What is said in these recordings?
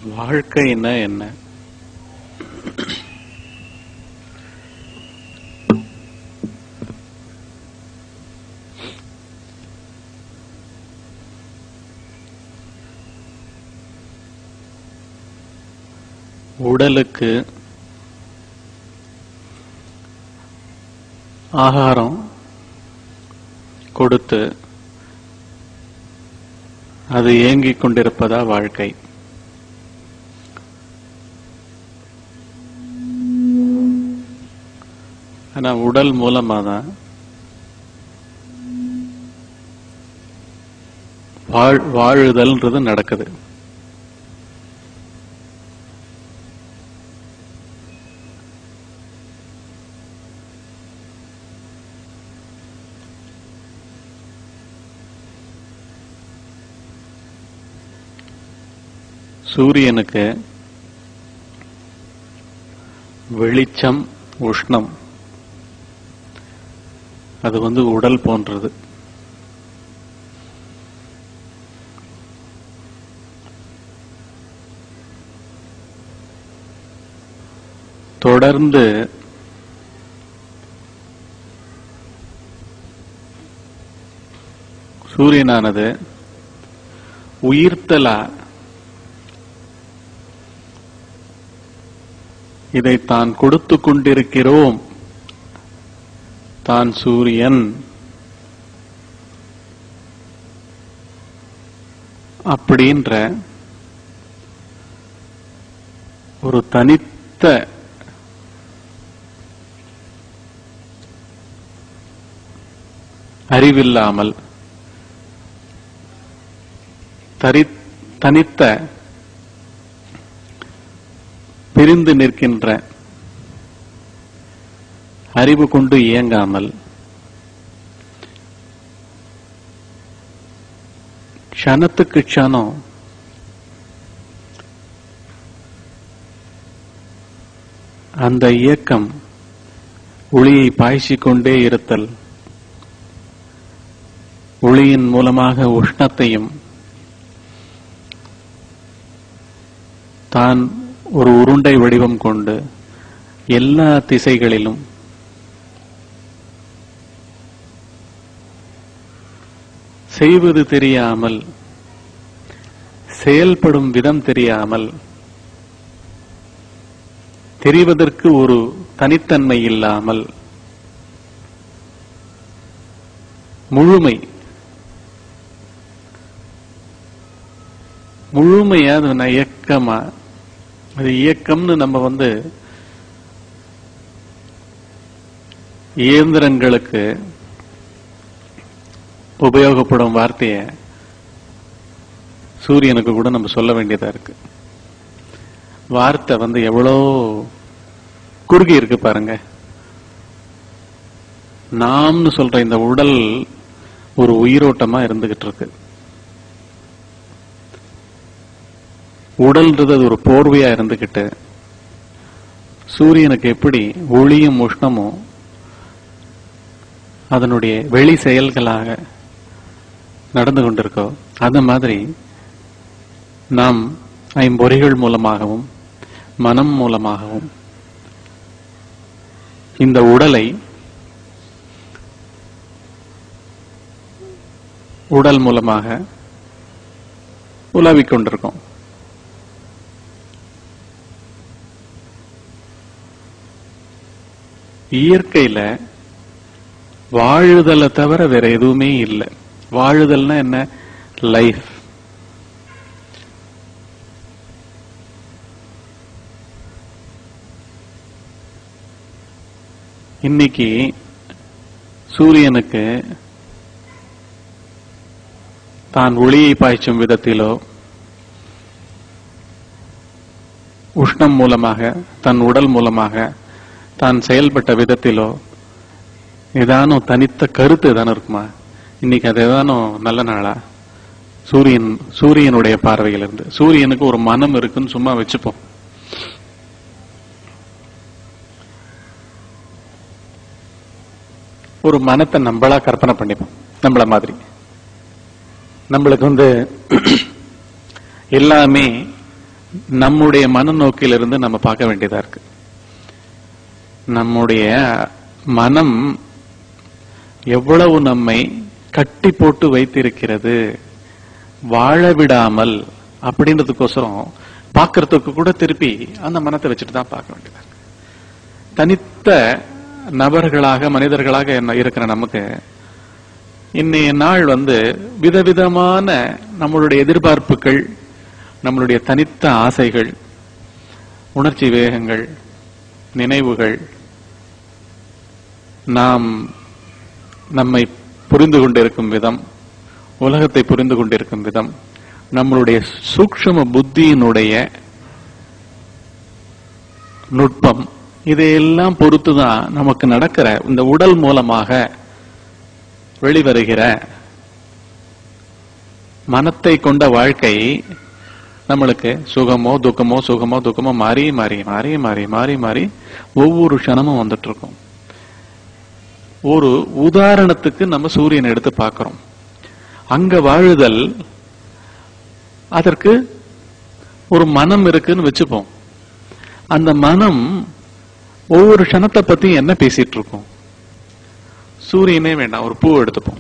வாழ்க்கைன்னா என்ன உடலுக்கு ஆகாரம் கொடுத்து அது இயங்கிக் கொண்டிருப்பதா வாழ்க்கை ஆனா உடல் மூலமா தான் வாழ் வாழுதல்ன்றது நடக்குது சூரியனுக்கு வெளிச்சம் உஷ்ணம் அது வந்து உடல் போன்றது தொடர்ந்து சூரியனானது உயிர்த்தலா இதை தான் கொடுத்து கொண்டிருக்கிறோம் தான் சூரியன் அப்படின்ற ஒரு தனித்த அறிவில்லாமல் தரி தனித்த பிரிந்து நிற்கின்ற அறிவு கொண்டு இயங்காமல் க்ஷணத்துக்கு க்ஷணம் அந்த இயக்கம் ஒளியை பாய்ச்சிக்கொண்டே இருத்தல் ஒளியின் மூலமாக உஷ்ணத்தையும் தான் ஒரு உருண்டை வடிவம் கொண்டு எல்லா திசைகளிலும் செய்வது தெரியாமல் செயல்படும் விதம் தெரியாமல் தெரிவதற்கு ஒரு தனித்தன்மை இல்லாமல் முழுமை முழுமையா அது நான் இயக்கமா அது இயக்கம்னு நம்ம வந்து இயந்திரங்களுக்கு உபயோகப்படும் வார்த்தைய சூரியனுக்கு கூட நம்ம சொல்ல வேண்டியதா இருக்கு வார்த்தை வந்து எவ்வளோ குறுகி இருக்கு பாருங்க நாம்னு சொல்ற இந்த உடல் ஒரு உயிரோட்டமா இருந்துகிட்டு இருக்கு உடல்ன்றது அது ஒரு போர்வையா இருந்துகிட்டு சூரியனுக்கு எப்படி ஒளியும் உஷ்ணமும் அதனுடைய வெளி செயல்களாக நடந்து கொண்டிருக்கோ அந்த மாதிரி நாம் ஐம்பொறிகள் மூலமாகவும் மனம் மூலமாகவும் இந்த உடலை உடல் மூலமாக உலாவிக் கொண்டிருக்கோம் இயற்கையில வாழுதலை தவிர வேற எதுவுமே இல்லை வாழுதல்னா என்ன லைஃப் இன்னைக்கு சூரியனுக்கு தான் ஒளியை பாய்ச்சும் விதத்திலோ உஷ்ணம் மூலமாக தன் உடல் மூலமாக தான் செயல்பட்ட விதத்திலோ ஏதானும் தனித்த கருத்து ஏதானும் இருக்குமா இன்னைக்கு அது ஏதானும் நல்ல நாளா சூரியன் சூரியனுடைய பார்வையிலிருந்து சூரியனுக்கு ஒரு மனம் இருக்குன்னு சும்மா வச்சுப்போம் ஒரு மனத்தை நம்மளா கற்பனை பண்ணிப்போம் நம்மள மாதிரி நம்மளுக்கு வந்து எல்லாமே நம்முடைய மனநோக்கிலிருந்து நம்ம பார்க்க வேண்டியதா இருக்கு நம்முடைய மனம் எவ்வளவு நம்மை கட்டி போட்டு வைத்திருக்கிறது வாழ விடாமல் அப்படின்றதுக்கோசரம் பார்க்கறதுக்கு கூட திருப்பி அந்த மனத்தை வச்சுட்டு தான் பார்க்க வேண்டியதா இருக்கு தனித்த நபர்களாக மனிதர்களாக என்ன- இருக்கிற நமக்கு இன்னைய நாள் வந்து விதவிதமான நம்மளுடைய எதிர்பார்ப்புகள் நம்மளுடைய தனித்த ஆசைகள் உணர்ச்சி வேகங்கள் நினைவுகள் நாம் நம்மை புரிந்து கொண்டிருக்கும் விதம் உலகத்தை புரிந்து கொண்டிருக்கும் விதம் நம்மளுடைய சூக்ஷ்ம புத்தியினுடைய நுட்பம் இதையெல்லாம் பொறுத்துதான் நமக்கு நடக்கிற இந்த உடல் மூலமாக வெளிவருகிற மனத்தை கொண்ட வாழ்க்கை நம்மளுக்கு சுகமோ துக்கமோ சுகமோ துக்கமோ மாறி மாறி மாறி மாறி மாறி மாறி ஒவ்வொரு க்ஷணமும் வந்துட்டு இருக்கும் ஒரு உதாரணத்துக்கு நம்ம சூரியனை எடுத்து பார்க்கிறோம் அங்க வாழுதல் அதற்கு ஒரு மனம் இருக்குன்னு வச்சுப்போம் அந்த மனம் ஒவ்வொரு க்ஷணத்தை பத்தி என்ன பேசிட்டு இருக்கும் சூரியனே வேண்டாம் ஒரு பூ எடுத்துப்போம்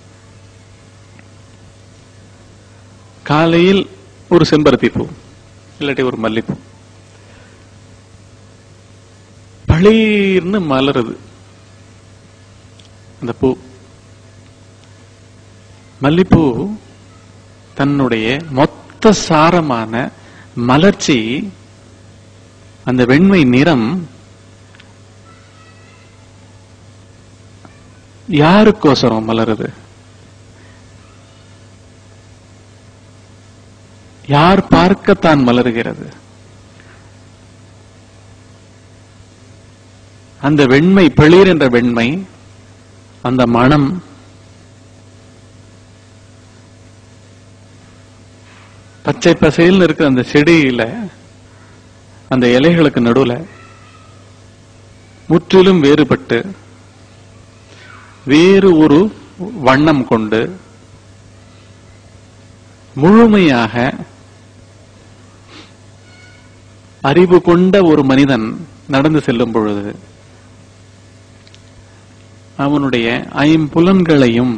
காலையில் ஒரு செம்பருத்தி பூ இல்லாட்டி ஒரு மல்லிப்பூ பளீர்னு மலருது அந்த பூ மல்லிப்பூ தன்னுடைய மொத்த சாரமான மலர்ச்சி அந்த வெண்மை நிறம் யாருக்கோசரம் மலருது யார் பார்க்கத்தான் மலருகிறது அந்த வெண்மை வெளிர் என்ற வெண்மை அந்த மனம் பச்சை பசையில் இருக்கிற அந்த செடியில அந்த இலைகளுக்கு நடுவுல முற்றிலும் வேறுபட்டு வேறு ஒரு வண்ணம் கொண்டு முழுமையாக அறிவு கொண்ட ஒரு மனிதன் நடந்து செல்லும் பொழுது அவனுடைய ஐம்புலன்களையும்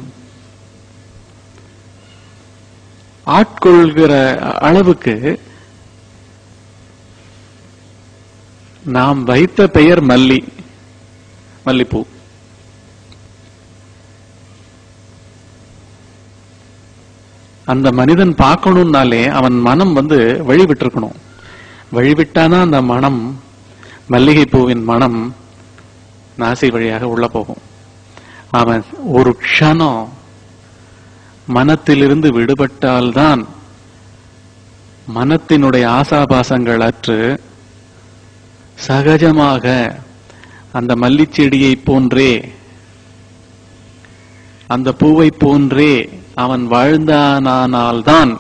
ஆட்கொள்கிற அளவுக்கு நாம் வைத்த பெயர் மல்லி மல்லிப்பூ அந்த மனிதன் பார்க்கணும்னாலே அவன் மனம் வந்து வழிவிட்டிருக்கணும் வழிவிட்டானா அந்த மனம் மல்லிகை பூவின் மனம் நாசி வழியாக உள்ள போகும் அவன் ஒரு க்ஷணம் மனத்திலிருந்து விடுபட்டால்தான் மனத்தினுடைய ஆசாபாசங்கள் அற்று சகஜமாக அந்த மல்லிச்செடியை போன்றே அந்த பூவை போன்றே அவன் வாழ்ந்தானால்தான்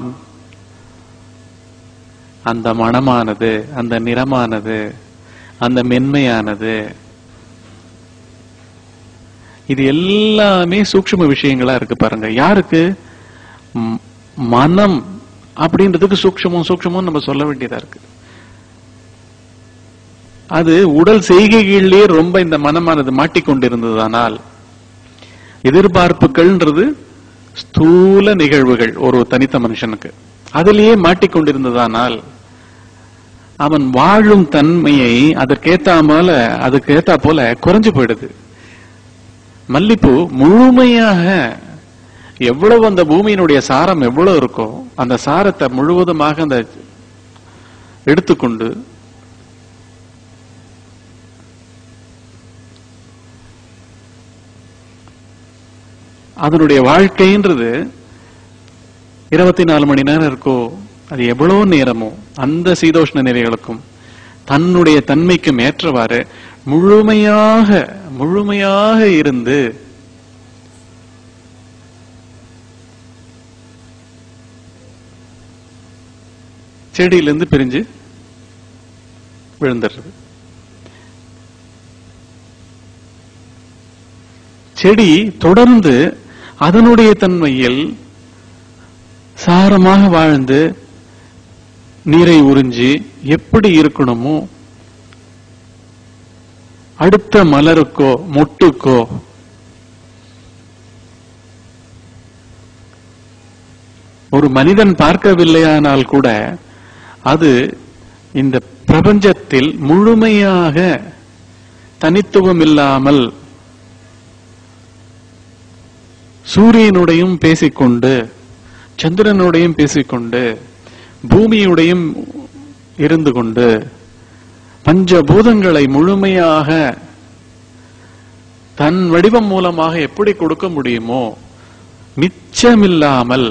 அந்த மனமானது அந்த நிறமானது அந்த மென்மையானது இது எல்லாமே சூக்ஷ்ம விஷயங்களா இருக்கு பாருங்க யாருக்கு ம், மனம் அப்படின்றதுக்கு சூக்ஷ்மம் சூக்ஷ்மம் நம்ம சொல்ல வேண்டியதா இருக்கு அது உடல் செய்கைகளிலே ரொம்ப இந்த மனமானது மாட்டிக்கொண்டிருந்ததானால் எதிர்பார்ப்புகள்ன்றது ஸ்தூல நிகழ்வுகள் ஒரு தனித்த மனுஷனுக்கு அதிலேயே மாட்டிக்கொண்டிருந்ததானால் அவன் வாழும் தன்மையை அதற்கேத்தாமல அதுக்கு ஏத்தா போல குறைஞ்சு போயிடுது மல்லிப்பூ முழுமையாக எவ்வளவு அந்த பூமியினுடைய சாரம் எவ்வளவு இருக்கோ அந்த சாரத்தை முழுவதுமாக அந்த எடுத்துக்கொண்டு அதனுடைய வாழ்க்கைன்றது இருபத்தி நாலு மணி நேரம் இருக்கோ அது எவ்வளவு நேரமோ அந்த சீதோஷ்ண நிலைகளுக்கும் தன்னுடைய தன்மைக்கும் ஏற்றவாறு முழுமையாக முழுமையாக இருந்து செடியிலிருந்து பிரிஞ்சு விழுந்துடுறது செடி தொடர்ந்து அதனுடைய தன்மையில் சாரமாக வாழ்ந்து நீரை உறிஞ்சி எப்படி இருக்கணுமோ அடுத்த மலருக்கோ மொட்டுக்கோ ஒரு மனிதன் பார்க்கவில்லையானால் கூட அது இந்த பிரபஞ்சத்தில் முழுமையாக தனித்துவம் இல்லாமல் சூரியனுடையும் பேசிக்கொண்டு சந்திரனுடையும் பேசிக்கொண்டு பூமியுடையும் இருந்து கொண்டு பஞ்சபூதங்களை முழுமையாக தன் வடிவம் மூலமாக எப்படி கொடுக்க முடியுமோ மிச்சமில்லாமல்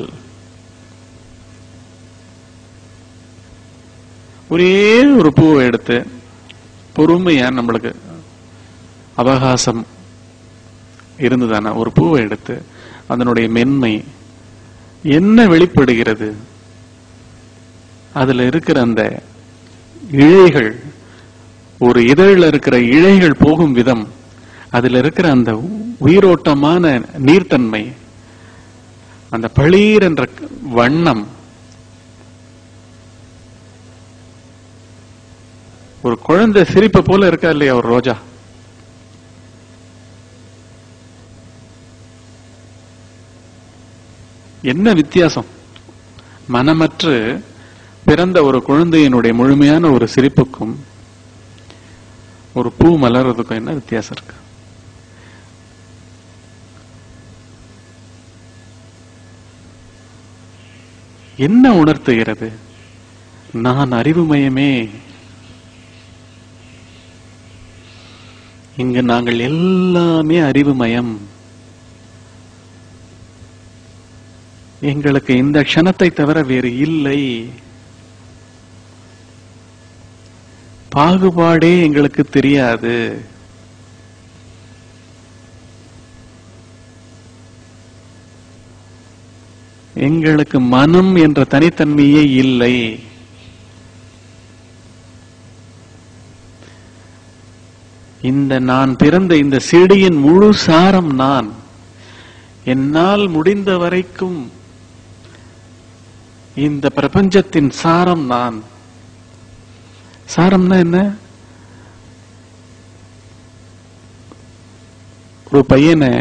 ஒரே ஒரு பூவை எடுத்து பொறுமையா நம்மளுக்கு அவகாசம் இருந்துதானே ஒரு பூவை எடுத்து அதனுடைய மென்மை என்ன வெளிப்படுகிறது அதுல இருக்கிற அந்த இழைகள் ஒரு இதழில் இருக்கிற இழைகள் போகும் விதம் அதுல இருக்கிற அந்த உயிரோட்டமான நீர்த்தன்மை அந்த பளீர் என்ற வண்ணம் ஒரு குழந்தை சிரிப்பு போல இருக்கா இல்லையா ஒரு ரோஜா என்ன வித்தியாசம் மனமற்று பிறந்த ஒரு குழந்தையினுடைய முழுமையான ஒரு சிரிப்புக்கும் ஒரு பூ மலர்றதுக்கும் என்ன வித்தியாசம் இருக்கு என்ன உணர்த்துகிறது நான் அறிவுமயமே இங்கு நாங்கள் எல்லாமே அறிவுமயம் எங்களுக்கு இந்த க்ஷணத்தை தவிர வேறு இல்லை பாகுபாடே எங்களுக்கு தெரியாது எங்களுக்கு மனம் என்ற தனித்தன்மையே இல்லை இந்த நான் பிறந்த இந்த செடியின் முழு சாரம் நான் என்னால் முடிந்த வரைக்கும் இந்த பிரபஞ்சத்தின் சாரம் நான் சாரம்னா என்ன ஒரு பையனை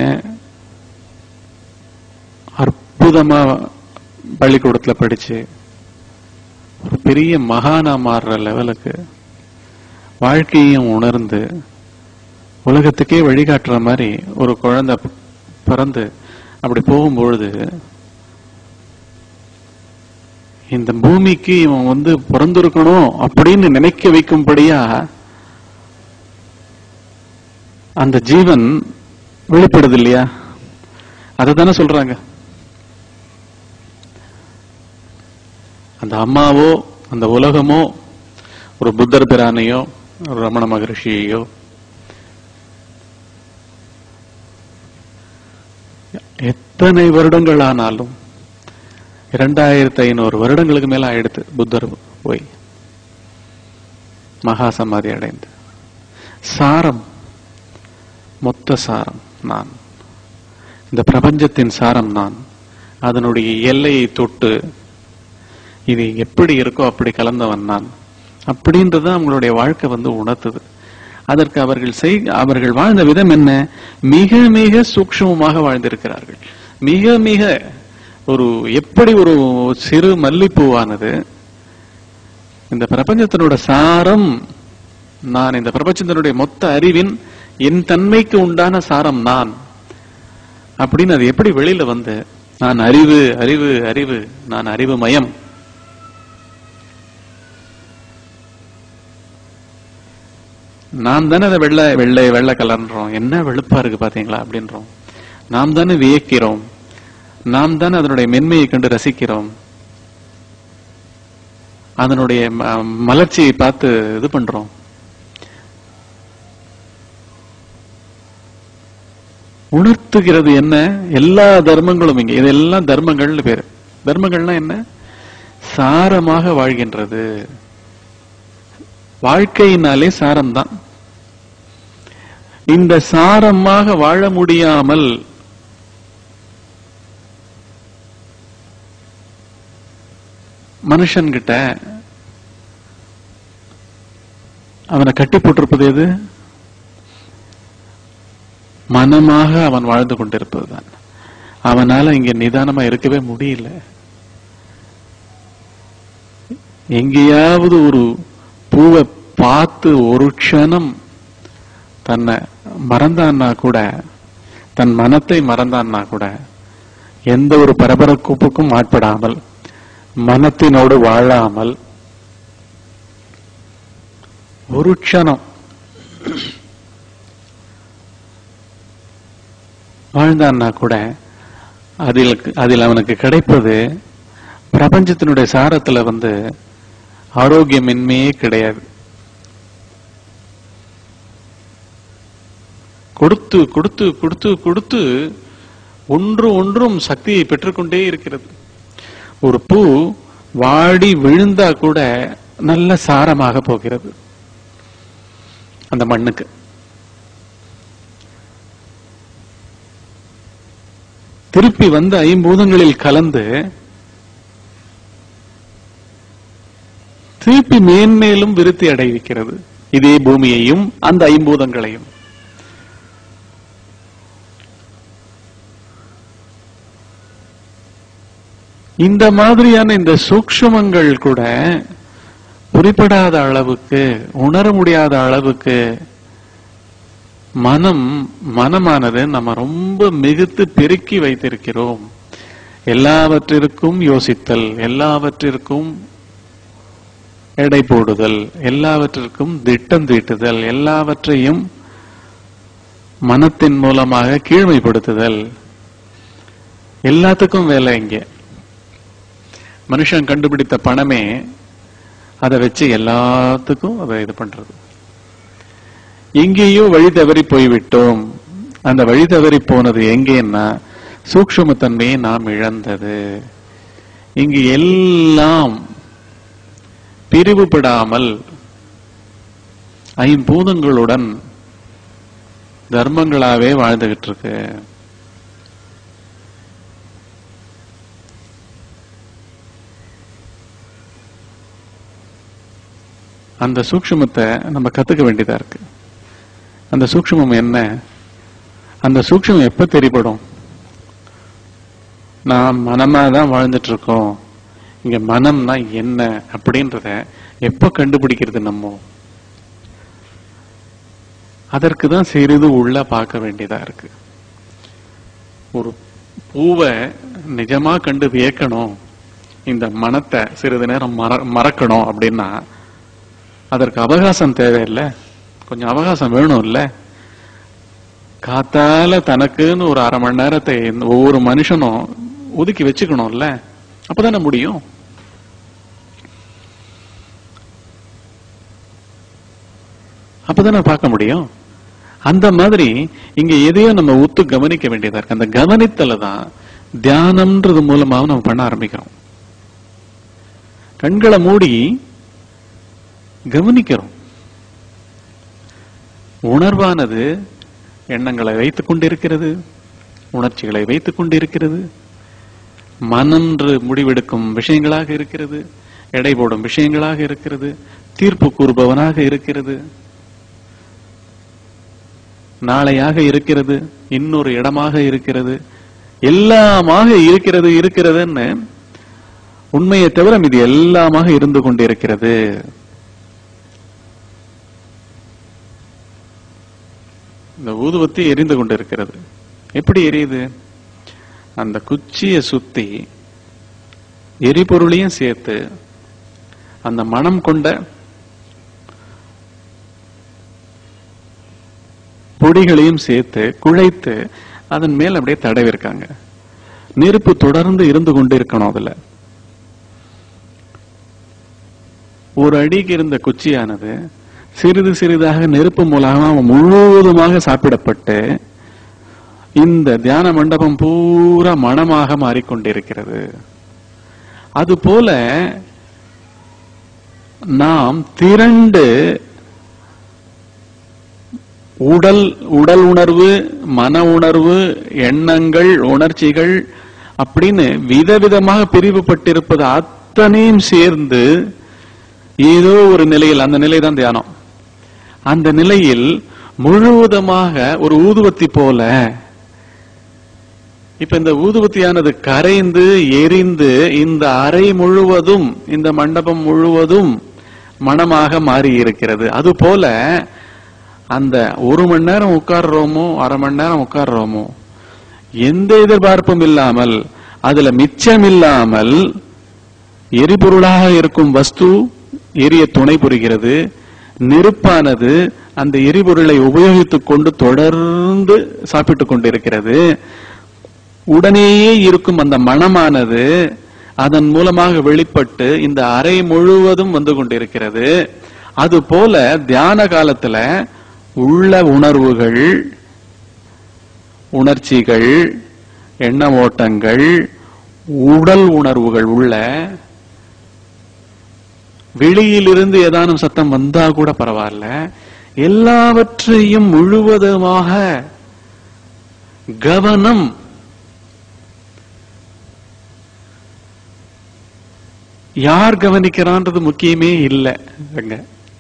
அற்புதமா பள்ளிக்கூடத்துல படிச்சு ஒரு பெரிய மகானா மாறுற லெவலுக்கு வாழ்க்கையும் உணர்ந்து உலகத்துக்கே வழிகாட்டுற மாதிரி ஒரு குழந்தை பிறந்து அப்படி போகும்பொழுது இந்த பூமிக்கு இவன் வந்து பிறந்திருக்கணும் அப்படின்னு நினைக்க வைக்கும்படியா அந்த ஜீவன் வெளிப்படுது இல்லையா அதை தானே சொல்றாங்க அந்த அம்மாவோ அந்த உலகமோ ஒரு புத்தர் பிரானையோ ஒரு ரமண மகரிஷியையோ எத்தனை வருடங்கள் ஆனாலும் இரண்டாயிரத்தி ஐநூறு வருடங்களுக்கு மேல ஆயிடுத்து புத்தர் போய் மகா சமாதி அடைந்து சாரம் மொத்த சாரம் நான் இந்த பிரபஞ்சத்தின் சாரம் நான் அதனுடைய எல்லையை தொட்டு இது எப்படி இருக்கோ அப்படி கலந்தவன் நான் அப்படின்றத அவங்களுடைய வாழ்க்கை வந்து உணர்த்துது அதற்கு அவர்கள் செய் அவர்கள் வாழ்ந்த விதம் என்ன மிக மிக சூக்ஷ்மமாக வாழ்ந்திருக்கிறார்கள் மிக மிக ஒரு எப்படி ஒரு சிறு மல்லிப்பூவானது இந்த பிரபஞ்சத்தினோட சாரம் நான் இந்த பிரபஞ்சத்தினுடைய மொத்த அறிவின் என் தன்மைக்கு உண்டான சாரம் நான் அப்படின்னு அது எப்படி வெளியில வந்து நான் அறிவு அறிவு அறிவு நான் அறிவு மயம் நாம் தானே அதை வெள்ளை வெள்ளை வெள்ளை கலர்ன்றோம் என்ன வெளுப்பா இருக்கு பாத்தீங்களா அப்படின்றோம் நாம் தானே வியக்கிறோம் நாம் தானே அதனுடைய மென்மையை கண்டு ரசிக்கிறோம் அதனுடைய ம- மலர்ச்சியை பார்த்து இது பண்றோம் உணர்த்துகிறது என்ன எல்லா தர்மங்களும் இங்க இதெல்லாம் தர்மங்கள்னு பேரு தர்மங்கள்னா என்ன சாரமாக வாழ்கின்றது வாழ்க்கையினாலே சாரம்தான் இந்த சாரமாக வாழ முடியாமல் மனுஷன்கிட்ட அவனை கட்டி போட்டிருப்பது எது மனமாக அவன் வாழ்ந்து கொண்டிருப்பதுதான் அவனால இங்க நிதானமா இருக்கவே முடியல எங்கேயாவது ஒரு பூவை பார்த்து ஒரு க்ஷணம் தன்னை மறந்தான்னா கூட தன் மனத்தை மறந்தான்னா கூட எந்த ஒரு பரபரப்புக்கும் ஆட்படாமல் மனத்தினோடு வாழாமல் ஒரு க்ஷணம் வாழ்ந்தான்னா கூட அதில் அதில் அவனுக்கு கிடைப்பது பிரபஞ்சத்தினுடைய சாரத்துல வந்து ஆரோக்கியமின்மையே கிடையாது கொடுத்து கொடுத்து கொடுத்து கொடுத்து ஒன்று ஒன்றும் சக்தியை பெற்றுக்கொண்டே இருக்கிறது ஒரு பூ வாடி விழுந்தா கூட நல்ல சாரமாக போகிறது அந்த மண்ணுக்கு திருப்பி வந்து ஐம்பூதங்களில் கலந்து திருப்பி மேன்மேலும் விருத்தி அடைவிக்கிறது இதே பூமியையும் அந்த ஐம்பூதங்களையும் இந்த மாதிரியான இந்த சூக்ஷ்மங்கள் கூட புரிப்படாத அளவுக்கு உணர முடியாத அளவுக்கு மனம் மனமானது நம்ம ரொம்ப மிகுத்து பெருக்கி வைத்திருக்கிறோம் எல்லாவற்றிற்கும் யோசித்தல் எல்லாவற்றிற்கும் எடை போடுதல் எல்லாவற்றிற்கும் திட்டம் தீட்டுதல் எல்லாவற்றையும் மனத்தின் மூலமாக கீழ்மைப்படுத்துதல் எல்லாத்துக்கும் வேலை இங்கே மனுஷன் கண்டுபிடித்த பணமே அதை வச்சு எல்லாத்துக்கும் அதை இது பண்றது எங்கேயோ வழி தவறி போய்விட்டோம் அந்த வழி தவறி போனது எங்கேன்னா சூக்ஷ்மத்தன்மையை நாம் இழந்தது இங்கு எல்லாம் பிரிவுபடாமல் ஐம்பூதங்களுடன் தர்மங்களாவே வாழ்ந்துகிட்டு இருக்கு அந்த சூக்ஷ்மத்தை நம்ம கத்துக்க வேண்டியதா இருக்கு அந்த சூக்ஷ்மம் என்ன அந்த சூக்ஷ்மம் எப்ப தெரிபடும் நாம் மனமா தான் வாழ்ந்துட்டு இருக்கோம் இங்க மனம்னா என்ன அப்படின்றத எப்ப கண்டுபிடிக்கிறது நம்ம அதற்கு தான் சிறிது உள்ள பார்க்க வேண்டியதா இருக்கு ஒரு பூவை நிஜமா கண்டு வியக்கணும் இந்த மனத்தை சிறிது நேரம் மற- மறக்கணும் அப்படின்னா அதற்கு அவகாசம் தேவையில்லை கொஞ்சம் அவகாசம் வேணும் இல்ல காத்தால தனக்குன்னு ஒரு அரை மணி நேரத்தை இந்த ஒவ்வொரு மனுஷனும் ஒதுக்கி வச்சுக்கணும்ல அப்பதானே முடியும் அப்பதானே பார்க்க முடியும் அந்த மாதிரி இங்க எதையோ நம்ம ஒத்து கவனிக்க வேண்டியதா இருக்கு அந்த கவனித்தல தான் தியானம்ன்றது மூலமாக நம்ம பண்ண ஆரம்பிக்கிறோம் கண்களை மூடி கவனிக்கிறோம் உணர்வானது எண்ணங்களை வைத்துக் கொண்டிருக்கிறது உணர்ச்சிகளை வைத்துக் கொண்டிருக்கிறது மனன்று முடிவெடுக்கும் விஷயங்களாக இருக்கிறது எடை போடும் விஷயங்களாக இருக்கிறது தீர்ப்பு கூறுபவனாக இருக்கிறது நாளையாக இருக்கிறது இன்னொரு இடமாக இருக்கிறது எல்லாமாக இருக்கிறது இருக்கிறதுன்னு உண்மையை தவிர இது எல்லாமாக இருந்து கொண்டிருக்கிறது இந்த ஊதுவத்தி எரிந்து கொண்டிருக்கிறது எப்படி எரியுது அந்த குச்சியை சுத்தி எரிபொருளையும் சேர்த்து அந்த மனம் கொண்ட பொடிகளையும் சேர்த்து குழைத்து அதன் மேல் அப்படியே தடவிருக்காங்க நெருப்பு தொடர்ந்து இருந்து கொண்டு இருக்கணும் அதுல ஒரு அடிக்கு இருந்த குச்சியானது சிறிது சிறிதாக நெருப்பு மூலமாக முழுவதுமாக சாப்பிடப்பட்டு இந்த தியான மண்டபம் பூரா மனமாக மாறிக்கொண்டிருக்கிறது அதுபோல நாம் திரண்டு உடல் உடல் உணர்வு மன உணர்வு எண்ணங்கள் உணர்ச்சிகள் அப்படின்னு விதவிதமாக பிரிவுபட்டிருப்பது அத்தனையும் சேர்ந்து ஏதோ ஒரு நிலையில் அந்த நிலை தான் தியானம் அந்த நிலையில் முழுவதுமாக ஒரு ஊதுவத்தி போல இப்ப இந்த ஊதுவத்தியானது கரைந்து எரிந்து இந்த அறை முழுவதும் இந்த மண்டபம் முழுவதும் மனமாக மாறி இருக்கிறது அது போல அந்த ஒரு மணி நேரம் உட்கார்றோமோ அரை மணி நேரம் உட்கார்றோமோ எந்த எதிர்பார்ப்பும் இல்லாமல் அதுல மிச்சம் இல்லாமல் எரிபொருளாக இருக்கும் வஸ்து எரிய துணை புரிகிறது நெருப்பானது அந்த எரிபொருளை உபயோகித்துக் கொண்டு தொடர்ந்து சாப்பிட்டுக் கொண்டிருக்கிறது உடனேயே இருக்கும் அந்த மனமானது அதன் மூலமாக வெளிப்பட்டு இந்த அறை முழுவதும் வந்து கொண்டிருக்கிறது அது போல தியான காலத்துல உள்ள உணர்வுகள் உணர்ச்சிகள் எண்ண ஓட்டங்கள் உடல் உணர்வுகள் உள்ள வெளியிலிருந்து ஏதானும் சத்தம் வந்தா கூட பரவாயில்ல எல்லாவற்றையும் முழுவதுமாக கவனம் யார் கவனிக்கிறான்றது முக்கியமே இல்லை அங்க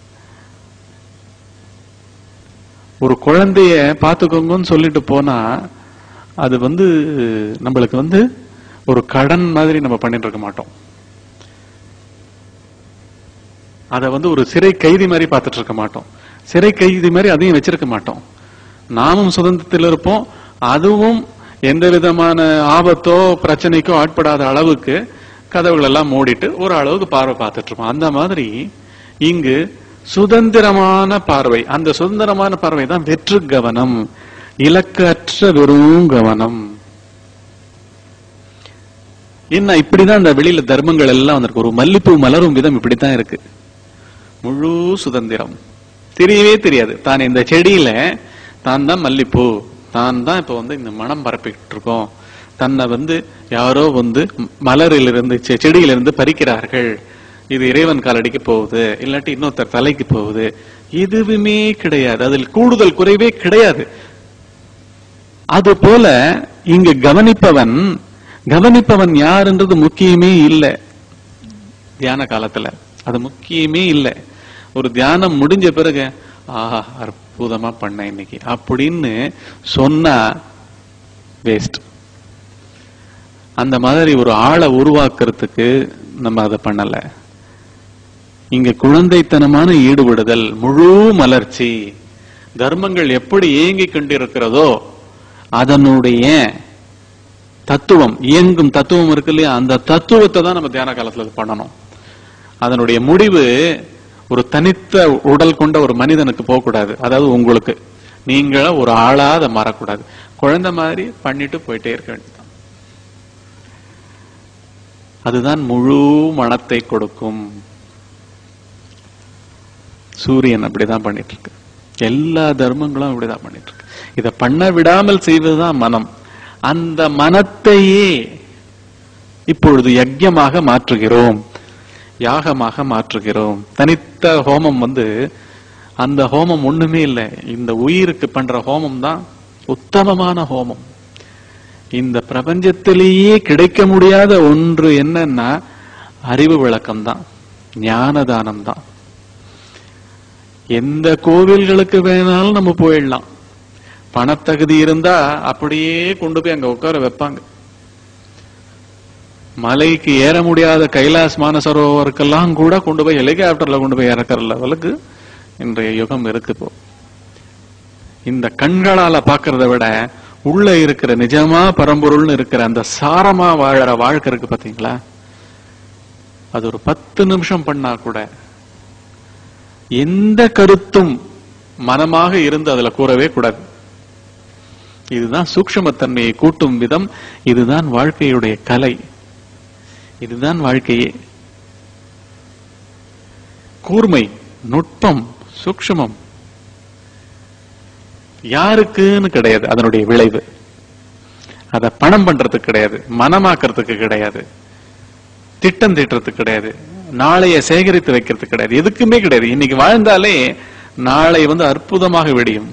ஒரு குழந்தைய பாத்துக்கோங்கன்னு சொல்லிட்டு போனா அது வந்து நம்மளுக்கு வந்து ஒரு கடன் மாதிரி நம்ம பண்ணிட்டு இருக்க மாட்டோம் அதை வந்து ஒரு சிறை கைதி மாதிரி பார்த்துட்டு இருக்க மாட்டோம் சிறை கைதி மாதிரி அதையும் வச்சிருக்க மாட்டோம் நாமும் சுதந்திரத்தில் இருப்போம் அதுவும் எந்த விதமான ஆபத்தோ பிரச்சனைக்கோ ஆட்படாத அளவுக்கு கதவுகள் எல்லாம் மூடிட்டு ஒரு அளவுக்கு பார்வை பார்த்துட்டு இருப்போம் அந்த மாதிரி இங்கு சுதந்திரமான பார்வை அந்த சுதந்திரமான பார்வை தான் வெற்று கவனம் இலக்கற்ற வெறும் கவனம் என்ன இப்படிதான் இந்த வெளியில தர்மங்கள் எல்லாம் வந்திருக்கு ஒரு மல்லிப்பூ மலரும் விதம் இப்படித்தான் இருக்கு முழு சுதந்திரம் தெரியவே தெரியாது தான் இந்த செடியில தான் தான் மல்லிப்பூ தான் தான் இப்ப வந்து இந்த மனம் பரப்பிட்டு இருக்கோம் தன்னை வந்து யாரோ வந்து மலரிலிருந்து செ- செடியிலிருந்து பறிக்கிறார்கள் இது இறைவன் காலடிக்கு போகுது இல்லாட்டி இன்னொருத்தர் தலைக்கு போகுது எதுவுமே கிடையாது அதில் கூடுதல் குறைவே கிடையாது அது போல இங்கு கவனிப்பவன் கவனிப்பவன் யாருன்றது முக்கியமே இல்லை தியான காலத்துல அது முக்கியமே இல்லை ஒரு தியானம் முடிஞ்ச பிறகு ஆஹா அற்புதமா பண்ண இன்னைக்கு அப்படின்னு சொன்னா வேஸ்ட் அந்த மாதிரி ஒரு ஆளை உருவாக்குறதுக்கு நம்ம அதை பண்ணல இங்க குழந்தைத்தனமான ஈடுபடுதல் முழு மலர்ச்சி தர்மங்கள் எப்படி இயங்கிக் கொண்டிருக்கிறதோ அதனுடைய தத்துவம் இயங்கும் தத்துவம் இருக்கு இல்லையா அந்த தத்துவத்தை தான் நம்ம தியான காலத்துல இது பண்ணணும் அதனுடைய முடிவு ஒரு தனித்த உடல் கொண்ட ஒரு மனிதனுக்கு போகக்கூடாது அதாவது உங்களுக்கு நீங்கள ஒரு ஆளா அதை மாறக்கூடாது குழந்தை மாதிரி பண்ணிட்டு போயிட்டே இருக்க வேண்டியதுதான் அதுதான் முழு மனத்தை கொடுக்கும் சூரியன் அப்படிதான் பண்ணிட்டு இருக்கு எல்லா தர்மங்களும் இப்படிதான் பண்ணிட்டு இருக்கு இதை பண்ண விடாமல் செய்வதுதான் மனம் அந்த மனத்தையே இப்பொழுது யஜ்யமாக மாற்றுகிறோம் யாகமாக மாற்றுகிறோம் தனித்த ஹோமம் வந்து அந்த ஹோமம் ஒண்ணுமே இல்லை இந்த உயிருக்கு பண்ற ஹோமம் தான் உத்தமமான ஹோமம் இந்த பிரபஞ்சத்திலேயே கிடைக்க முடியாத ஒன்று என்னன்னா அறிவு விளக்கம் தான் ஞான தானம் தான் எந்த கோவில்களுக்கு வேணாலும் நம்ம போயிடலாம் பணத்தகுதி இருந்தா அப்படியே கொண்டு போய் அங்க உட்கார வைப்பாங்க மலைக்கு ஏற முடியாத கைலாஸ் மானசரோவருக்கெல்லாம் கூட கொண்டு போய் ஹெலிகாப்டர்ல கொண்டு போய் இறக்குற லெவலுக்கு இன்றைய யுகம் இருக்கு இப்போ இந்த கண்களால பாக்குறத விட உள்ள இருக்கிற நிஜமா பரம்பொருள்னு இருக்கிற அந்த சாரமா வாழற வாழ்க்கை இருக்கு பாத்தீங்களா அது ஒரு பத்து நிமிஷம் பண்ணா கூட எந்த கருத்தும் மனமாக இருந்து அதுல கூறவே கூடாது இதுதான் சூக்ஷ்மத்தன்மையை கூட்டும் விதம் இதுதான் வாழ்க்கையுடைய கலை இதுதான் வாழ்க்கையே கூர்மை நுட்பம் சூக்ஷ்மம் யாருக்குன்னு கிடையாது அதனுடைய விளைவு அத பணம் பண்றதுக்கு கிடையாது மனமாக்குறதுக்கு கிடையாது திட்டம் தீட்டுறதுக்கு கிடையாது நாளைய சேகரித்து வைக்கிறதுக்கு கிடையாது எதுக்குமே கிடையாது இன்னைக்கு வாழ்ந்தாலே நாளை வந்து அற்புதமாக விடியும்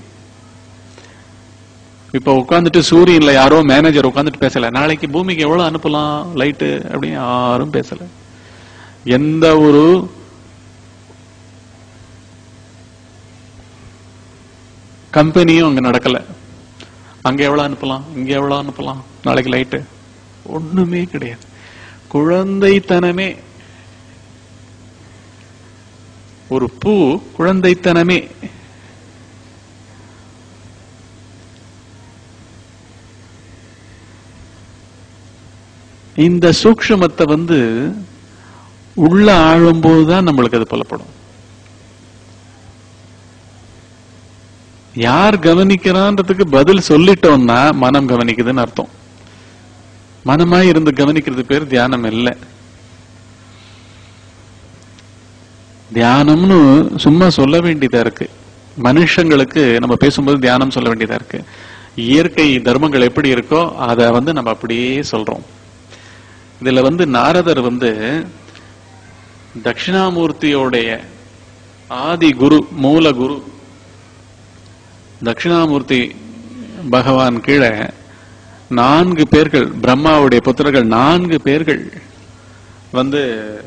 இப்ப உட்கார்ந்துட்டு சூரியன்ல யாரோ மேனேஜர் உட்கார்ந்துட்டு பேசல நாளைக்கு பூமிக்கு எவ்வளவு அனுப்பலாம் லைட்டு அப்படின்னு யாரும் பேசல எந்த ஒரு கம்பெனியும் அங்க நடக்கல அங்க எவ்வளவு அனுப்பலாம் இங்க எவ்வளவு அனுப்பலாம் நாளைக்கு லைட்டு ஒண்ணுமே கிடையாது குழந்தைத்தனமே ஒரு பூ குழந்தைத்தனமே இந்த சூக்ஷமத்தை வந்து உள்ள ஆழும்போதுதான் நம்மளுக்கு அது புலப்படும் யார் கவனிக்கிறான்றதுக்கு பதில் சொல்லிட்டோம்னா மனம் கவனிக்குதுன்னு அர்த்தம் மனமா இருந்து கவனிக்கிறது பேர் தியானம் இல்லை தியானம்னு சும்மா சொல்ல வேண்டியதா இருக்கு மனுஷங்களுக்கு நம்ம பேசும்போது தியானம் சொல்ல வேண்டியதா இருக்கு இயற்கை தர்மங்கள் எப்படி இருக்கோ அதை வந்து நம்ம அப்படியே சொல்றோம் இதுல வந்து நாரதர் வந்து தட்சிணாமூர்த்தியோடைய ஆதி குரு மூல குரு தட்சிணாமூர்த்தி பகவான் கீழே நான்கு பேர்கள் பிரம்மாவுடைய புத்திரர்கள் நான்கு பேர்கள் வந்து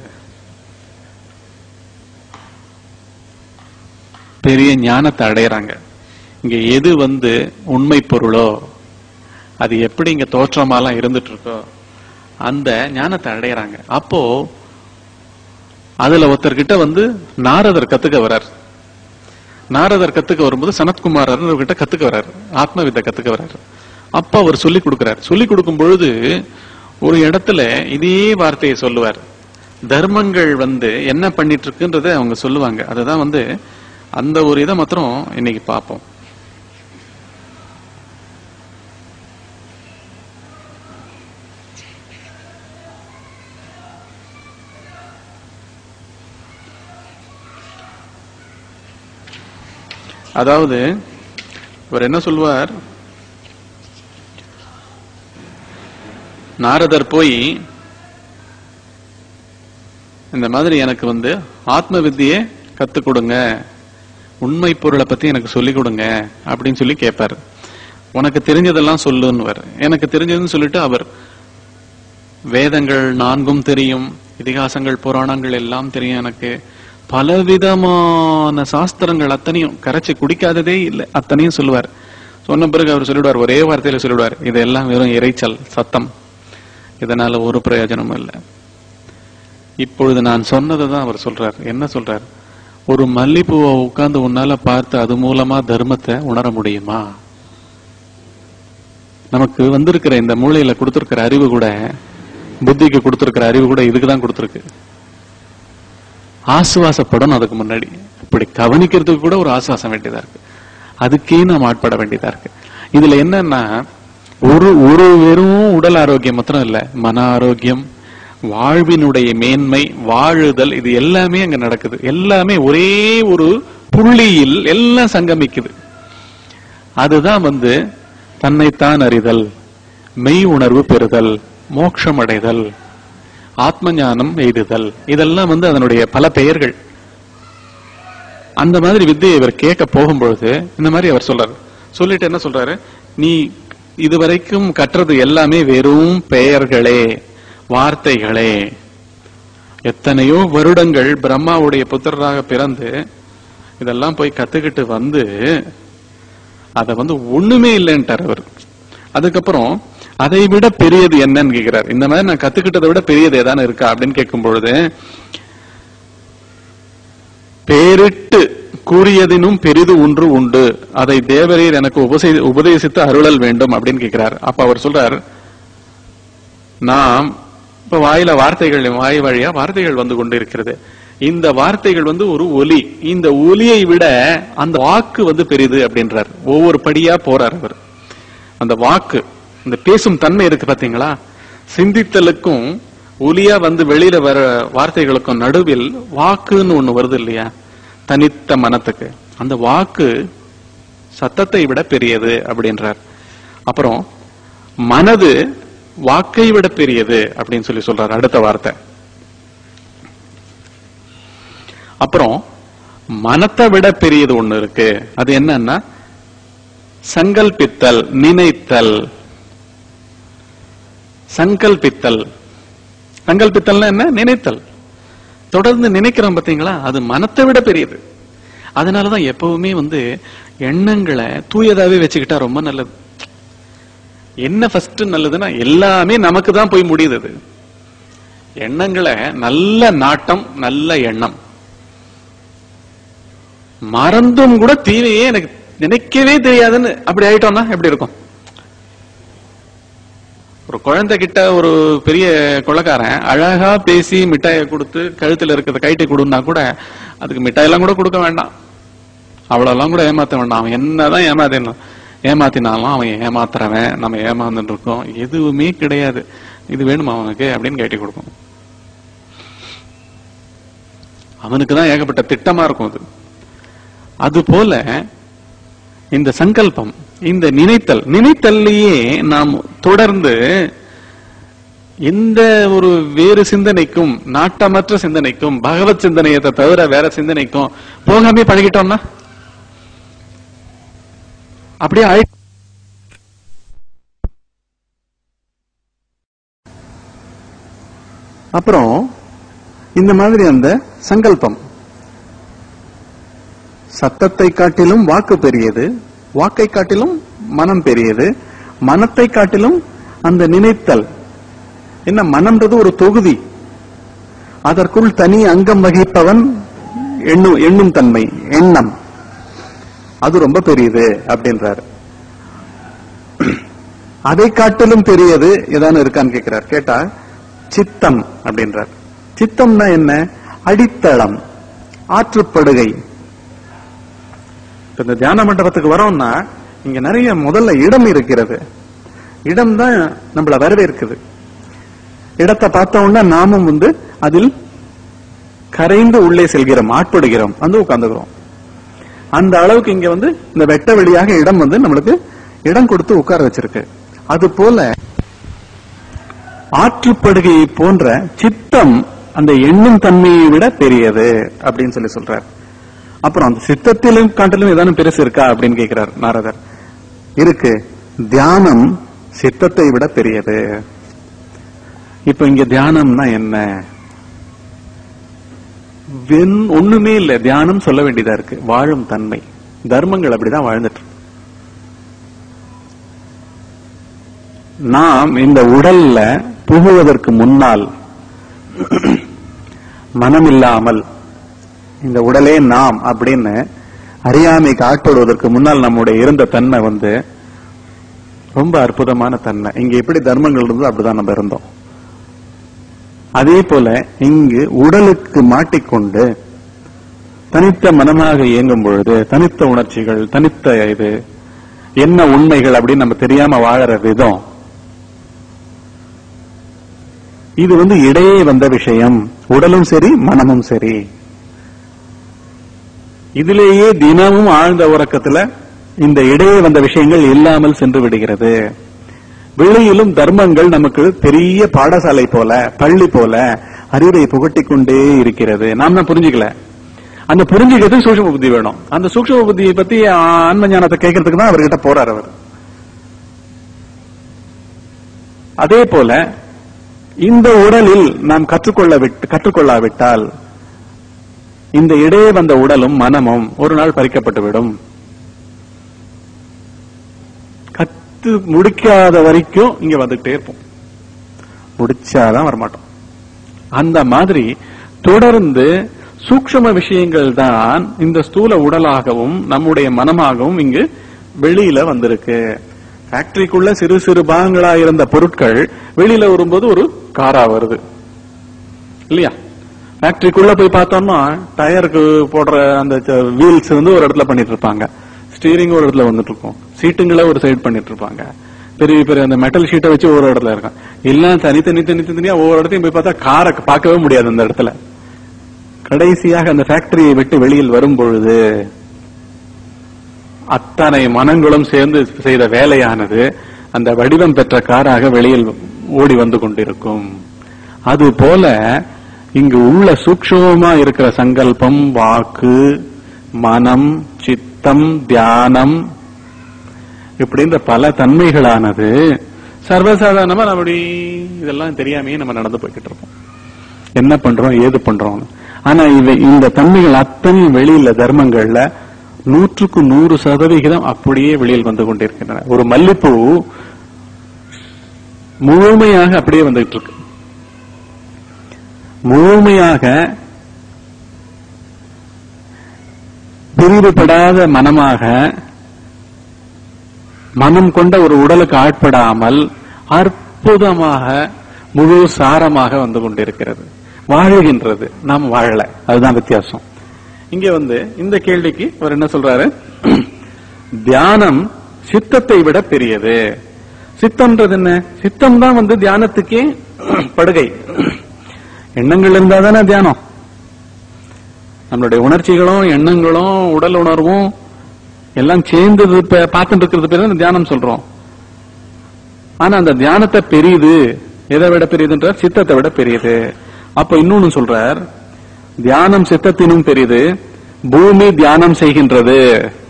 பெரிய ஞானத்தை அடையறாங்க இங்க எது வந்து உண்மை பொருளோ அது எப்படி இங்க தோற்றமாலாம் இருந்துட்டு இருக்கோ அந்த ஞானத்தை அடையறாங்க அப்போ அதுல ஒருத்தர்கிட்ட வந்து நாரதர் கத்துக்க வர்றார் நாரதர் கத்துக்க வரும்போது சனத்குமாரர் கிட்ட கத்துக்க வர்றார் ஆத்ம வித்தை கத்துக்க வர்றார் அப்ப அவர் சொல்லி கொடுக்கிறார் சொல்லி கொடுக்கும் பொழுது ஒரு இடத்துல இதே வார்த்தையை சொல்லுவார் தர்மங்கள் வந்து என்ன பண்ணிட்டு இருக்குன்றத அவங்க சொல்லுவாங்க அதுதான் வந்து அந்த ஒரு இதை மாத்திரம் இன்னைக்கு பார்ப்போம் அதாவது இவர் என்ன சொல்வார் நாரதர் போய் இந்த மாதிரி எனக்கு வந்து ஆத்ம வித்தியை கத்துக் கொடுங்க உண்மை பொருளை பத்தி எனக்கு சொல்லிக் கொடுங்க அப்படின்னு சொல்லி கேட்பார் உனக்கு தெரிஞ்சதெல்லாம் சொல்லுன்னுவார் எனக்கு தெரிஞ்சதுன்னு சொல்லிட்டு அவர் வேதங்கள் நான்கும் தெரியும் இதிகாசங்கள் புராணங்கள் எல்லாம் தெரியும் எனக்கு பலவிதமான சாஸ்திரங்கள் அத்தனையும் கரைச்சி குடிக்காததே இல்லை அத்தனையும் சொல்லுவார் சொன்ன பிறகு அவர் சொல்லிடுவார் ஒரே வார்த்தையில சொல்லிடுவார் இதெல்லாம் வெறும் இறைச்சல் சத்தம் இதனால ஒரு பிரயோஜனமும் இல்லை இப்பொழுது நான் சொன்னதை தான் அவர் சொல்றார் என்ன சொல்றார் ஒரு மல்லிப்பூவை உட்கார்ந்து உன்னால பார்த்து அது மூலமா தர்மத்தை உணர முடியுமா நமக்கு வந்திருக்கிற இந்த மூளையில கொடுத்திருக்கிற அறிவு கூட புத்திக்கு கொடுத்திருக்கிற அறிவு கூட இதுக்கு தான் கொடுத்திருக்கு ஆசுவாசப்படணும் அதுக்கு முன்னாடி இப்படி கவனிக்கிறதுக்கு கூட ஒரு ஆசுவாசம் வேண்டியதா இருக்கு அதுக்கே நாம் ஆட்பட வேண்டியதா இருக்கு இதுல என்னன்னா ஒரு ஒரு வெறும் உடல் ஆரோக்கியம் மாத்திரம் இல்ல மன ஆரோக்கியம் வாழ்வினுடைய மேன்மை வாழுதல் இது எல்லாமே அங்க நடக்குது எல்லாமே ஒரே ஒரு புள்ளியில் எல்லாம் சங்கமிக்குது அதுதான் வந்து தன்னைத்தான் அறிதல் மெய் உணர்வு பெறுதல் மோட்சம் அடைதல் ஆத்ம ஞானம் எய்துதல் இதெல்லாம் வந்து அதனுடைய பல பெயர்கள் அந்த மாதிரி வித்தையை இவர் கேட்க போகும்பொழுது இந்த மாதிரி அவர் சொல்றாரு சொல்லிட்டு என்ன சொல்றாரு நீ இதுவரைக்கும் கற்றது எல்லாமே வெறும் பெயர்களே வார்த்தைகளே எத்தனையோ வருடங்கள் பிரம்மாவுடைய புத்திரராக பிறந்து இதெல்லாம் போய் கத்துக்கிட்டு வந்து அத வந்து ஒண்ணுமே இல்லைன்ட்டார் அவர் அதுக்கப்புறம் அதை விட பெரியது என்னன்னு கேட்கிறார் இந்த மாதிரி நான் கத்துக்கிட்டதை விட பெரியது ஏதானு இருக்கா அப்படின்னு கேட்கும் பொழுது பேரிட்டு கூறியதினும் பெரிது ஒன்று உண்டு அதை தேவரீர் எனக்கு உபசே- உபதேசித்து அருளல் வேண்டும் அப்படின்னு கேட்கிறார் அப்ப அவர் சொல்றார் நாம் இப்ப வாயில வார்த்தைகள் வாய் வழியா வார்த்தைகள் வந்து கொண்டிருக்கிறது இந்த வார்த்தைகள் வந்து ஒரு ஒலி இந்த ஒலியை விட அந்த வாக்கு வந்து பெரிது அப்படின்றார் ஒவ்வொரு படியா போறார் அவர் அந்த வாக்கு இந்த பேசும் தன்மை இருக்கு பாத்தீங்களா சிந்தித்தலுக்கும் ஒலியா வந்து வெளியில வர வார்த்தைகளுக்கும் நடுவில் வாக்குன்னு ஒண்ணு வருது இல்லையா தனித்த மனத்துக்கு அந்த வாக்கு சத்தத்தை விட பெரியது அப்படின்றார் அப்புறம் மனது வாக்கை விட பெரியது அப்படின்னு சொல்லி சொல்றார் அடுத்த வார்த்தை அப்புறம் மனத்தை விட பெரியது ஒண்ணு இருக்கு அது என்னன்னா சங்கல்பித்தல் நினைத்தல் சங்கல்பித்தல் சங்கல்பித்தல்னா என்ன நினைத்தல் தொடர்ந்து நினைக்கிறோம் பாத்தீங்களா அது மனத்தை விட பெரியது அதனாலதான் எப்பவுமே வந்து எண்ணங்களை தூயதாவே வச்சுக்கிட்டா ரொம்ப நல்லது என்ன ஃபர்ஸ்ட் நல்லதுன்னா எல்லாமே நமக்கு தான் போய் முடியுது அது எண்ணங்களை நல்ல நாட்டம் நல்ல எண்ணம் மறந்தும் கூட தீவையே எனக்கு நினைக்கவே தெரியாதுன்னு அப்படி ஆயிட்டோம்னா எப்படி இருக்கும் ஒரு குழந்தை கிட்ட ஒரு பெரிய கொள்ளக்காரன் அழகா பேசி மிட்டாயை கொடுத்து கழுத்துல இருக்கிறத கைட்டை கொடுன்னா கூட அதுக்கு மிட்டாயெல்லாம் கூட கொடுக்க வேண்டாம் அவ்வளவுலாம் கூட ஏமாத்த வேண்டாம் அவன் என்னதான் ஏமாத்தினான் ஏமாத்தினாலும் அவன் ஏமாத்துறவன் நம்ம ஏமாந்துட்டு இருக்கோம் எதுவுமே கிடையாது இது வேணுமா அவனுக்கு அப்படின்னு கைட்டி கொடுக்கும் அவனுக்கு தான் ஏகப்பட்ட திட்டமா இருக்கும் அது அது போல இந்த சங்கல்பம் இந்த நினைத்தல் நினைத்தல்லையே நாம் தொடர்ந்து எந்த ஒரு வேறு சிந்தனைக்கும் நாட்டமற்ற சிந்தனைக்கும் பகவத் சிந்தனையத்தை தவிர வேற சிந்தனைக்கும் போகாமே பழகிட்டோம்னா அப்படியே ஆயி அப்புறம் இந்த மாதிரி அந்த சங்கல்பம் சத்தத்தை காட்டிலும் வாக்கு பெரியது வாக்கை காட்டிலும் மனம் பெரியது மனத்தை காட்டிலும் அந்த நினைத்தல் என்ன மனம்ன்றது ஒரு தொகுதி அதற்குள் தனி அங்கம் வகிப்பவன் எண்ணு எண்ணும் தன்மை எண்ணம் அது ரொம்ப பெரியது அப்படின்றாரு அதை காட்டிலும் பெரியது ஏதானு இருக்கான்னு கேட்கிறார் கேட்டா சித்தம் அப்படின்றார் சித்தம்னா என்ன அடித்தளம் ஆற்றுப்படுகை இப்ப இந்த தியான மண்டபத்துக்கு வரோம்னா இங்க நிறைய முதல்ல இடம் இருக்கிறது இடம் தான் நம்மள வரவேற்குது இடத்தை பார்த்த உடனே நாமும் வந்து அதில் கரைந்து உள்ளே செல்கிறோம் ஆட்படுகிறோம் வந்து உட்கார்ந்துக்கிறோம் அந்த அளவுக்கு இங்க வந்து இந்த வெட்ட வெளியாக இடம் வந்து நம்மளுக்கு இடம் கொடுத்து உட்கார வச்சிருக்கு அது போல ஆற்றுப்படுகையை போன்ற சித்தம் அந்த எண்ணும் தன்மையை விட பெரியது அப்படின்னு சொல்லி சொல்றார் அப்புறம் அந்த சித்தத்திலும் காட்டிலும் ஏதானும் பெருசு இருக்கா அப்படின்னு கேட்கிறார் நாரதர் இருக்கு தியானம் சித்தத்தை விட பெரியது இப்ப இங்க தியானம்னா என்ன வெண் ஒண்ணுமே இல்ல தியானம் சொல்ல வேண்டியதா இருக்கு வாழும் தன்மை தர்மங்கள் அப்படிதான் வாழ்ந்துட்டு இருக்கு. நாம் இந்த உடல்ல புகுவதற்கு முன்னால் மனமில்லாமல் இந்த உடலே நாம் அப்படின்னு அறியாமைக்கு ஆட்படுவதற்கு முன்னால் நம்முடைய இருந்த தன்மை வந்து ரொம்ப அற்புதமான தன்மை இங்க எப்படி தர்மங்கள் இருந்ததோ அப்படிதான் நம்ம இருந்தோம் அதே போல இங்கு உடலுக்கு மாட்டிக்கொண்டு தனித்த மனமாக இயங்கும் பொழுது தனித்த உணர்ச்சிகள் தனித்த இது என்ன உண்மைகள் அப்படின்னு நம்ம தெரியாம வாழற விதம் இது வந்து இடையே வந்த விஷயம் உடலும் சரி மனமும் சரி இதிலேயே தினமும் ஆழ்ந்த உறக்கத்துல இந்த இடையே வந்த விஷயங்கள் இல்லாமல் சென்று விடுகிறது வெளியிலும் தர்மங்கள் நமக்கு பெரிய பாடசாலை போல பள்ளி போல அறிவை புகட்டிக் கொண்டே இருக்கிறது நாம் தான் புரிஞ்சுக்கல அந்த புரிஞ்சுக்கிறதுக்கு சூக்ஷ்ம புத்தி வேணும் அந்த சூக்ஷ்ம புத்தியை பத்தி ஆன்ம ஞானத்தை கேட்கறதுக்கு தான் அவர்கிட்ட போறார் அவர் அதே போல இந்த உடலில் நாம் கற்றுக்கொள்ள விட்டு கற்றுக்கொள்ளாவிட்டால் இந்த இடையே வந்த உடலும் மனமும் ஒரு நாள் பறிக்கப்பட்டுவிடும் கத்து முடிக்காத வரைக்கும் இங்க வந்துகிட்டே இருப்போம் முடிச்சாதான் வரமாட்டோம் அந்த மாதிரி தொடர்ந்து சூக்ஷ்ம விஷயங்கள் தான் இந்த ஸ்தூல உடலாகவும் நம்முடைய மனமாகவும் இங்கு வெளியில வந்திருக்கு ஃபேக்டரிக்குள்ள சிறு சிறு பாகங்களா இருந்த பொருட்கள் வெளியில வரும்போது ஒரு காரா வருது இல்லையா ஃபேக்டரிக்குள்ள போய் பார்த்தோம்னா டயருக்கு போடுற அந்த வீல்ஸ் வந்து ஒரு இடத்துல பண்ணிட்டு இருப்பாங்க ஸ்டீரிங் ஒரு இடத்துல வந்துட்டு இருக்கும் சீட்டுங்களை ஒரு சைடு பண்ணிட்டு இருப்பாங்க பெரிய பெரிய அந்த மெட்டல் ஷீட்டை வச்சு ஒரு இடத்துல இருக்கும் எல்லாம் தனித்தனி தனித்தனியா ஒவ்வொரு இடத்தையும் போய் பார்த்தா காரை பார்க்கவே முடியாது அந்த இடத்துல கடைசியாக அந்த ஃபேக்டரியை விட்டு வெளியில் வரும் பொழுது அத்தனை மனங்களும் சேர்ந்து செய்த வேலையானது அந்த வடிவம் பெற்ற காராக வெளியில் ஓடி வந்து கொண்டிருக்கும் அது போல இங்கு உள்ள சூக்ஷ்மமா இருக்கிற சங்கல்பம் வாக்கு மனம் சித்தம் தியானம் இப்படின்ற பல தன்மைகளானது சர்வசாதாரணமா நம்முடைய இதெல்லாம் தெரியாமையே நம்ம நடந்து போய்கிட்டு இருக்கோம் என்ன பண்றோம் ஏது பண்றோம் ஆனா இவை இந்த தன்மைகள் அத்தனையும் வெளியில தர்மங்கள்ல நூற்றுக்கு நூறு சதவிகிதம் அப்படியே வெளியில் வந்து கொண்டிருக்கின்றன ஒரு மல்லிப்பூ முழுமையாக அப்படியே வந்துகிட்டு இருக்கு முழுமையாக பிரிவுபடாத மனமாக மனம் கொண்ட ஒரு உடலுக்கு ஆட்படாமல் அற்புதமாக முழு சாரமாக வந்து கொண்டிருக்கிறது வாழுகின்றது நாம் வாழல அதுதான் வித்தியாசம் இங்க வந்து இந்த கேள்விக்கு அவர் என்ன சொல்றாரு தியானம் சித்தத்தை விட பெரியது சித்தம்ன்றது என்ன சித்தம் தான் வந்து தியானத்துக்கே படுகை எண்ணங்கள் இருந்தா தானே தியானம் நம்மளுடைய உணர்ச்சிகளும் எண்ணங்களும் உடல் உணர்வும் எல்லாம் சேர்ந்தது இப்ப பார்த்துட்டு இருக்கிறது பேர் தான் தியானம் சொல்றோம் ஆனா அந்த தியானத்தை பெரியது எதை விட பெரியதுன்ற சித்தத்தை விட பெரியது அப்ப இன்னொன்னு சொல்றார் தியானம் சித்தத்தினும் பெரியது பூமி தியானம் செய்கின்றது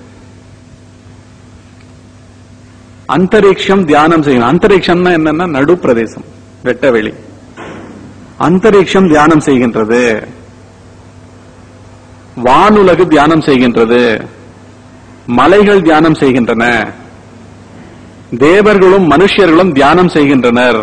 அந்தரிக்ஷம் தியானம் செய்யணும் அந்தரிக்ஷம்னா என்னன்னா நடு பிரதேசம் வெட்டவெளி அந்தரிக்ஷம் தியானம் செய்கின்றது வானுலகு தியானம் செய்கின்றது மலைகள் தியானம் செய்கின்றன தேவர்களும் மனுஷர்களும் தியானம் செய்கின்றனர்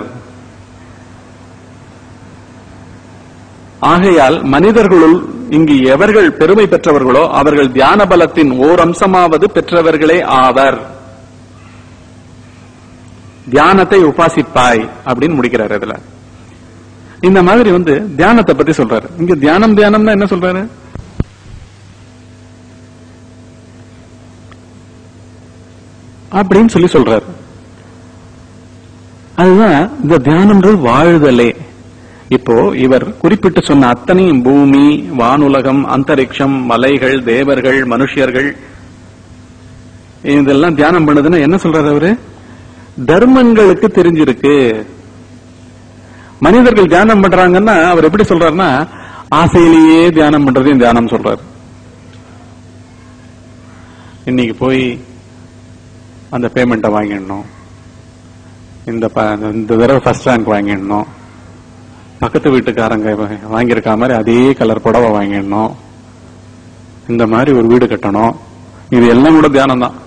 ஆகையால் மனிதர்களுள் இங்கு எவர்கள் பெருமை பெற்றவர்களோ அவர்கள் தியான பலத்தின் ஓர் அம்சமாவது பெற்றவர்களே ஆவர் தியானத்தை உபாசிப்பாய் அப்படின்னு முடிக்கிறார் இதுல இந்த மாதிரி வந்து தியானத்தை பத்தி சொல்றாரு இங்க தியானம் தியானம்னா என்ன சொல்றாரு அப்படின்னு சொல்லி சொல்றாரு அதுதான் இந்த தியானம்ன்றது வாழுதலே இப்போ இவர் குறிப்பிட்டு சொன்ன அத்தனையும் பூமி வானுலகம் அந்தரிக்ஷம் மலைகள் தேவர்கள் மனுஷியர்கள் இதெல்லாம் தியானம் பண்ணதுன்னா என்ன சொல்றாரு அவரு தர்மங்களுக்கு தெரிஞ்சிருக்கு மனிதர்கள் தியானம் பண்றாங்கன்னா அவர் எப்படி சொல்றாருன்னா ஆசையிலேயே தியானம் பண்றதையும் தியானம் சொல்றாரு இன்னைக்கு போய் அந்த பேமெண்ட்டை வாங்கிடணும் இந்த ப- இந்த தடவை ஃபர்ஸ்ட் ரேங்க் வாங்கிடணும் பக்கத்து வீட்டுக்காரங்க வா- வாங்கியிருக்க மாதிரி அதே கலர் புடவை வாங்கிடணும் இந்த மாதிரி ஒரு வீடு கட்டணும் இது எல்லாம் கூட தியானம் தான்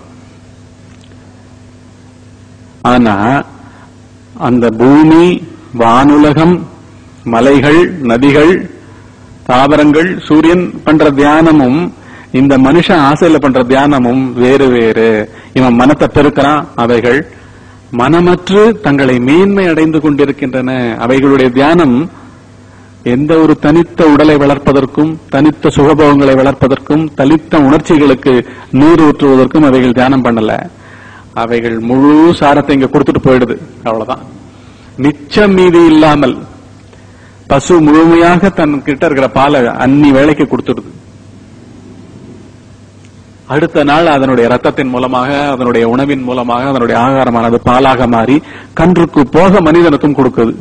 ஆனா அந்த பூமி வானுலகம் மலைகள் நதிகள் தாவரங்கள் சூரியன் பண்ற தியானமும் இந்த மனுஷன் ஆசையில பண்ற தியானமும் வேறு வேறு இவன் மனத்தை பெருக்கிறான் அவைகள் மனமற்று தங்களை மேன்மை அடைந்து கொண்டிருக்கின்றன அவைகளுடைய தியானம் எந்த ஒரு தனித்த உடலை வளர்ப்பதற்கும் தனித்த சுகபோகங்களை வளர்ப்பதற்கும் தனித்த உணர்ச்சிகளுக்கு நீர் ஊற்றுவதற்கும் அவைகள் தியானம் பண்ணல அவைகள் முழு சாரத்தை இங்க கொடுத்துட்டு போயிடுது அவ்வளவுதான் மிச்சம் மீதி இல்லாமல் பசு முழுமையாக தன் கிட்ட இருக்கிற பாலை அன்னி வேலைக்கு கொடுத்துடுது அடுத்த நாள் அதனுடைய ரத்தத்தின் மூலமாக அதனுடைய உணவின் மூலமாக அதனுடைய ஆகாரமானது பாலாக மாறி கன்றுக்கு போக மனிதனுக்கும் கொடுக்குது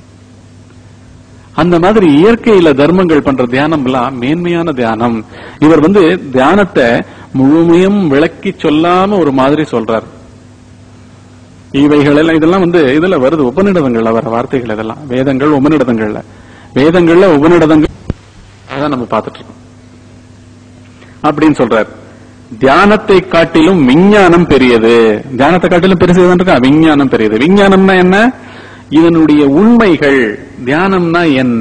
அந்த மாதிரி இயற்கையில தர்மங்கள் பண்ற தியானம் எல்லாம் மேன்மையான தியானம் இவர் வந்து தியானத்தை முழுமையும் விளக்கி சொல்லாம ஒரு மாதிரி சொல்றார் இவைகள் எல்லாம் இதெல்லாம் வந்து இதுல வருது உபநிடதங்கள்ல வர வார்த்தைகள் இதெல்லாம் வேதங்கள் உபநிடதங்கள்ல வேதங்கள்ல உபநிடதங்கள் அதான் நம்ம பார்த்துட்டு இருக்கோம் அப்படின்னு சொல்றார் தியானத்தை காட்டிலும் விஞ்ஞானம் பெரியது தியானத்தை காட்டிலும் பெருசு எதுன்னு இருக்கா விஞ்ஞானம் பெரியது விஞ்ஞானம்னா என்ன இதனுடைய உண்மைகள் தியானம்னா என்ன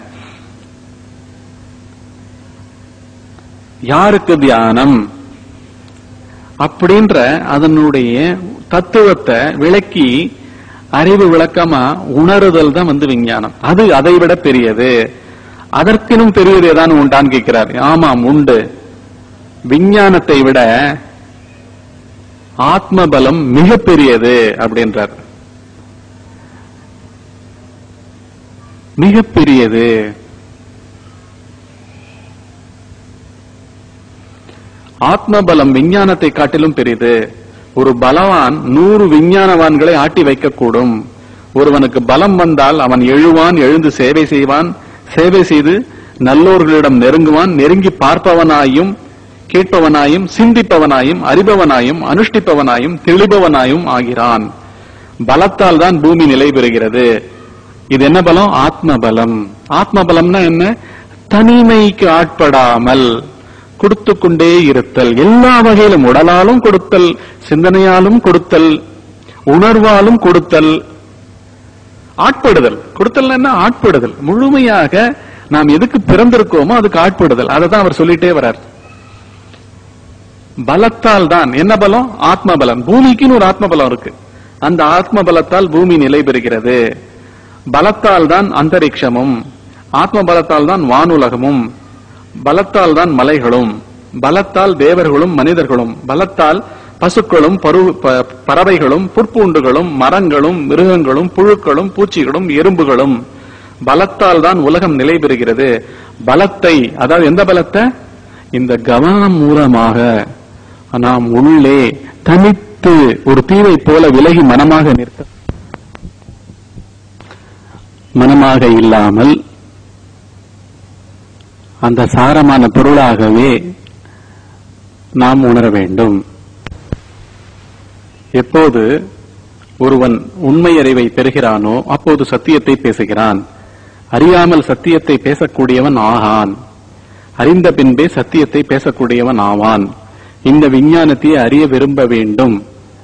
யாருக்கு தியானம் அப்படின்ற அதனுடைய தத்துவத்தை விளக்கி அறிவு விளக்கமா உணருதல் தான் வந்து விஞ்ஞானம் அது அதை விட பெரியது அதற்கினும் பெரியது ஏதானு உண்டான்னு கேட்கிறார் ஆமாம் உண்டு விஞ்ஞானத்தை விட ஆத்ம பலம் மிக பெரியது அப்படின்றார் மிக பெரியது ஆத்ம பலம் விஞ்ஞானத்தை காட்டிலும் பெரியது ஒரு பலவான் நூறு விஞ்ஞானவான்களை ஆட்டி வைக்கக்கூடும் ஒருவனுக்கு பலம் வந்தால் அவன் எழுவான் எழுந்து சேவை செய்வான் சேவை செய்து நல்லோர்களிடம் நெருங்குவான் நெருங்கி பார்ப்பவனாயும் கேட்பவனாயும் சிந்திப்பவனாயும் அறிபவனாயும் அனுஷ்டிப்பவனாயும் தெளிபவனாயும் ஆகிறான் பலத்தால் தான் பூமி நிலை பெறுகிறது இது என்ன பலம் ஆத்ம பலம் ஆத்ம பலம்னா என்ன தனிமைக்கு ஆட்படாமல் கொடுத்து கொண்டே இருத்தல் எல்லா வகையிலும் உடலாலும் கொடுத்தல் சிந்தனையாலும் கொடுத்தல் உணர்வாலும் கொடுத்தல் ஆட்படுதல் கொடுத்தல் என்ன ஆட்படுதல் முழுமையாக நாம் எதுக்கு பிறந்திருக்கோமோ அதுக்கு ஆட்படுதல் அதை தான் அவர் சொல்லிட்டே வர்றார் பலத்தால் தான் என்ன பலம் ஆத்ம பலம் பூமிக்குன்னு ஒரு ஆத்ம பலம் இருக்கு அந்த ஆத்ம பலத்தால் பூமி நிலை பெறுகிறது பலத்தால் தான் அந்தரிக்ஷமும் ஆத்ம பலத்தால் தான் வானுலகமும் பலத்தால் தான் மலைகளும் பலத்தால் தேவர்களும் மனிதர்களும் பலத்தால் பசுக்களும் பரு- ப- பறவைகளும் புற்பூண்டுகளும் மரங்களும் மிருகங்களும் புழுக்களும் பூச்சிகளும் எறும்புகளும் பலத்தால் தான் உலகம் நிலை பெறுகிறது பலத்தை அதாவது எந்த பலத்தை இந்த கவனம் மூலமாக நாம் உள்ளே தனித்து ஒரு தீவை போல விலகி மனமாக நிற்க மனமாக இல்லாமல் அந்த சாரமான பொருளாகவே நாம் உணர வேண்டும் எப்போது ஒருவன் உண்மை அறிவை பெறுகிறானோ அப்போது சத்தியத்தை பேசுகிறான் அறியாமல் சத்தியத்தை பேசக்கூடியவன் ஆகான் அறிந்த பின்பே சத்தியத்தை பேசக்கூடியவன் ஆவான் இந்த விஞ்ஞானத்தை அறிய விரும்ப வேண்டும்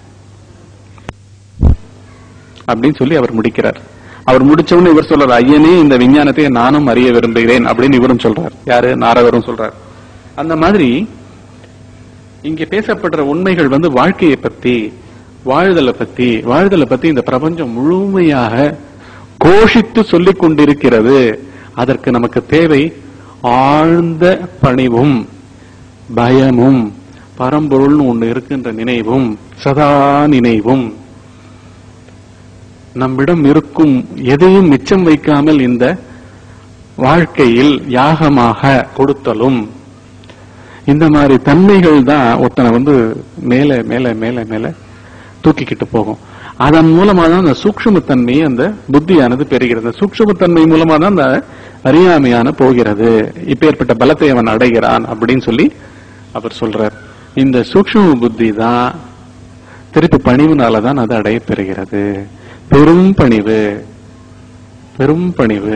அப்படின்னு சொல்லி அவர் முடிக்கிறார் அவர் முடிச்ச உடனே இவர் சொல்றார் ஐயனே இந்த விஞ்ஞானத்தை நானும் அறிய விரும்புகிறேன் அப்படின்னு இவரும் சொல்றார் யாரு நாரதரும் சொல்றார் அந்த மாதிரி இங்கே பேசப்படுற உண்மைகள் வந்து வாழ்க்கையை பத்தி வாழ்தலை பத்தி வாழ்தலை பத்தி இந்த பிரபஞ்சம் முழுமையாக கோஷித்து சொல்லிக் கொண்டிருக்கிறது அதற்கு நமக்கு தேவை ஆழ்ந்த பணிவும் பயமும் பரம்பொருள்னு ஒண்ணு இருக்கின்ற நினைவும் சதா நினைவும் நம்மிடம் இருக்கும் எதையும் மிச்சம் வைக்காமல் இந்த வாழ்க்கையில் யாகமாக கொடுத்தலும் இந்த மாதிரி தன்மைகள் தான் ஒருத்தனை வந்து மேல மேல மேல மேல தூக்கிக்கிட்டு போகும் அதன் மூலமா தான் அந்த சூக்ஷ்மத்தன்மையை அந்த புத்தியானது பெறுகிறது சூக்ஷ்மத்தன்மை மூலமா தான் அந்த அறியாமையான போகிறது இப்பேற்பட்ட பலத்தை அவன் அடைகிறான் அப்படின்னு சொல்லி அவர் சொல்றார் இந்த சூக்ஷ்ம புத்தி தான் திருப்பி பணிவுனால தான் அது அடைய பெறுகிறது பெரும் பணிவு பெரும் பணிவு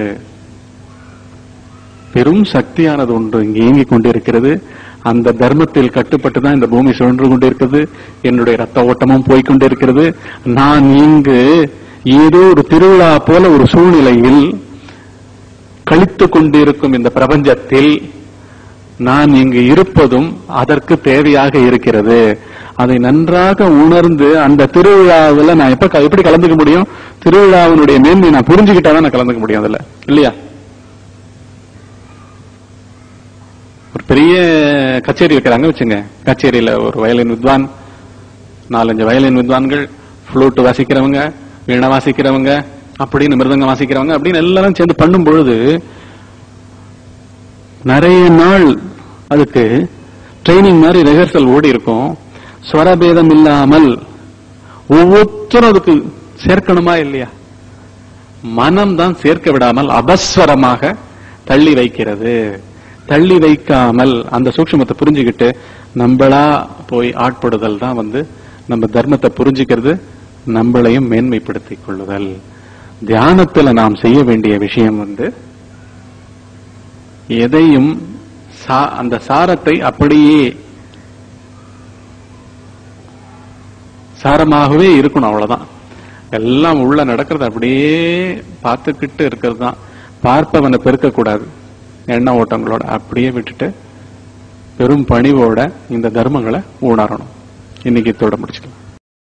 பெரும் சக்தியானது ஒன்று இங்கு இயங்கிக் கொண்டிருக்கிறது அந்த தர்மத்தில் கட்டுப்பட்டு தான் இந்த பூமி சுழன்று கொண்டிருக்கிறது என்னுடைய ரத்த ஓட்டமும் போய்க் கொண்டிருக்கிறது நான் இங்கு ஏதோ ஒரு திருவிழா போல ஒரு சூழ்நிலையில் கழித்துக் கொண்டிருக்கும் இந்த பிரபஞ்சத்தில் நான் இங்கு இருப்பதும் அதற்கு தேவையாக இருக்கிறது அதை நன்றாக உணர்ந்து அந்த திருவிழாவில் நான் எப்ப எப்படி கலந்துக்க முடியும் திருவிழாவினுடைய மேன்மை நான் புரிஞ்சுக்கிட்டாதான் நான் கலந்துக்க முடியும் அதுல இல்லையா ஒரு பெரிய கச்சேரி வைக்கிறாங்க வச்சுங்க கச்சேரியில ஒரு வயலின் வித்வான் நாலஞ்சு வயலின் வித்வான்கள் ஃப்ளூட் வாசிக்கிறவங்க வீணை வாசிக்கிறவங்க அப்படின்னு மிருதங்கம் வாசிக்கிறவங்க அப்படின்னு எல்லாரும் சேர்ந்து பண்ணும் பொழுது நிறைய நாள் அதுக்கு ட்ரைனிங் மாதிரி ரிஹர்சல் ஓடி இருக்கும் ஸ்வரபேதம் இல்லாமல் ஒவ்வொருத்தரும் அதுக்கு சேர்க்கணுமா இல்லையா மனம் தான் சேர்க்க விடாமல் அபஸ்வரமாக தள்ளி வைக்கிறது தள்ளி வைக்காமல் அந்த சூக்ஷ்மத்தை புரிஞ்சுக்கிட்டு நம்மளா போய் ஆட்படுதல் தான் வந்து நம்ம தர்மத்தை புரிஞ்சுக்கிறது நம்மளையும் மேன்மைப்படுத்திக் கொள்ளுதல் தியானத்துல நாம் செய்ய வேண்டிய விஷயம் வந்து எதையும் சா- அந்த சாரத்தை அப்படியே சாரமாகவே இருக்கணும் அவ்வளவுதான் எல்லாம் உள்ள நடக்கிறது அப்படியே பார்த்துக்கிட்டு இருக்கிறது தான் பார்ப்பவனை பெருக்க கூடாது எண்ண ஓட்டங்களோட அப்படியே விட்டுட்டு பெரும் பணிவோட இந்த தர்மங்களை உணரணும் இன்னைக்கு இதோட முடிச்சுக்கலாம்